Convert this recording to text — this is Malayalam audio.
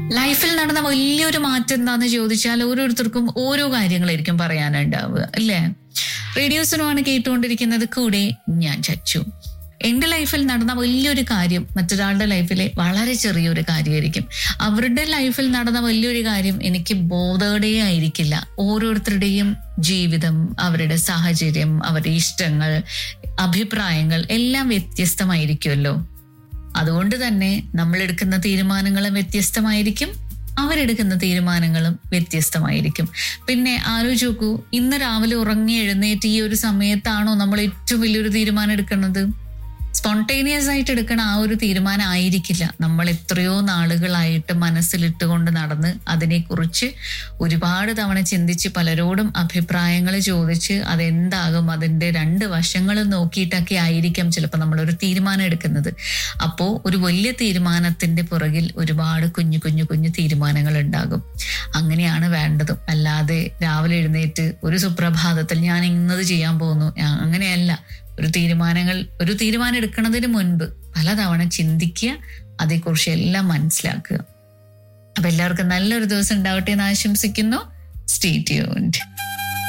ലൈഫിൽ നടന്ന വലിയൊരു മാറ്റം എന്താന്ന് ചോദിച്ചാൽ ഓരോരുത്തർക്കും ഓരോ കാര്യങ്ങളായിരിക്കും പറയാനുണ്ടാവുക അല്ലേ റേഡിയോസിനുമാണ് കേട്ടുകൊണ്ടിരിക്കുന്നത് കൂടെ ഞാൻ ചച്ചു എന്റെ ലൈഫിൽ നടന്ന വലിയൊരു കാര്യം മറ്റൊരാളുടെ ലൈഫിലെ വളരെ ചെറിയൊരു കാര്യമായിരിക്കും അവരുടെ ലൈഫിൽ നടന്ന വലിയൊരു കാര്യം എനിക്ക് ബോധവടേ ആയിരിക്കില്ല ഓരോരുത്തരുടെയും ജീവിതം അവരുടെ സാഹചര്യം അവരുടെ ഇഷ്ടങ്ങൾ അഭിപ്രായങ്ങൾ എല്ലാം വ്യത്യസ്തമായിരിക്കുമല്ലോ അതുകൊണ്ട് തന്നെ നമ്മൾ എടുക്കുന്ന തീരുമാനങ്ങളും വ്യത്യസ്തമായിരിക്കും അവരെടുക്കുന്ന തീരുമാനങ്ങളും വ്യത്യസ്തമായിരിക്കും പിന്നെ ആലോചിച്ച് നോക്കൂ ഇന്ന് രാവിലെ ഉറങ്ങി എഴുന്നേറ്റ് ഈ ഒരു സമയത്താണോ നമ്മൾ ഏറ്റവും വലിയൊരു തീരുമാനം എടുക്കുന്നത് സ്പോണ്ടേനിയസ് ആയിട്ട് എടുക്കണ ആ ഒരു തീരുമാനം ആയിരിക്കില്ല നമ്മൾ എത്രയോ നാളുകളായിട്ട് മനസ്സിലിട്ടുകൊണ്ട് നടന്ന് അതിനെക്കുറിച്ച് ഒരുപാട് തവണ ചിന്തിച്ച് പലരോടും അഭിപ്രായങ്ങൾ ചോദിച്ച് അതെന്താകും അതിൻ്റെ രണ്ട് വശങ്ങളും നോക്കിയിട്ടൊക്കെ ആയിരിക്കാം ചിലപ്പോൾ നമ്മളൊരു തീരുമാനം എടുക്കുന്നത് അപ്പോൾ ഒരു വലിയ തീരുമാനത്തിന്റെ പുറകിൽ ഒരുപാട് കുഞ്ഞു കുഞ്ഞു കുഞ്ഞു തീരുമാനങ്ങൾ ഉണ്ടാകും അങ്ങനെയാണ് വേണ്ടതും അല്ലാതെ രാവിലെ എഴുന്നേറ്റ് ഒരു സുപ്രഭാതത്തിൽ ഞാൻ ഇന്നത് ചെയ്യാൻ പോകുന്നു ആ, അങ്ങനെയല്ല ഒരു തീരുമാനങ്ങൾ ഒരു തീരുമാനം എടുക്കുന്നതിന് മുൻപ് പലതവണ ചിന്തിക്കുക അതേക്കുറിച്ച് എല്ലാം മനസ്സിലാക്കുക അപ്പൊ എല്ലാവർക്കും നല്ലൊരു ദിവസം ഉണ്ടാവട്ടെ എന്ന് ആശംസിക്കുന്നു സ്റ്റേ ട്യൂൺഡ്